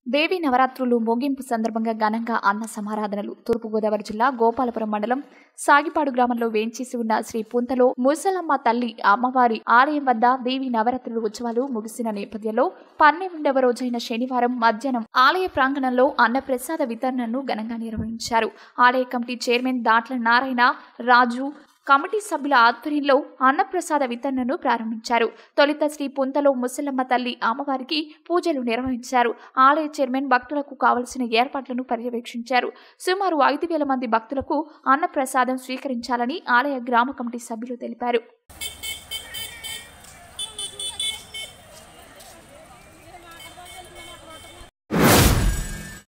దేవీ నవరాత్రులు ముగింపు సందర్భంగా ఘనంగా అన్న సమారాధనలు తూర్పుగోదావరి జిల్లా గోపాలపురం మండలం సాగిపాడు గ్రామంలో వేంచేసి ఉన్న శ్రీ పుంతలో ముసలమ్మ తల్లి అమ్మవారి ఆలయం వద్ద దేవి నవరాత్రులు ఉత్సవాలు ముగిసిన నేపథ్యంలో పన్నెండవ రోజైన శనివారం మధ్యాహ్నం ఆలయ ప్రాంగణంలో అన్నప్రసాద వితరణను ఘనంగా నిర్వహించారు ఆలయ committee chairman Datla Narayana Raju committee సభ్యుల ఆధ్వర్యంలో అన్నప్రసాద వితరణను ప్రారంభించారు తొలుత శ్రీ పుంతలో ముసలమ్మ తల్లి అమ్మవారికి పూజలు నిర్వహించారు ఆలయ చైర్మన్ భక్తులకు కావలసిన ఏర్పాట్లను పర్యవేక్షించారు సుమారు ఐదు వేల మంది భక్తులకు అన్నప్రసాదం స్వీకరించాలని ఆలయ గ్రామ కమిటీ సభ్యులు తెలిపారు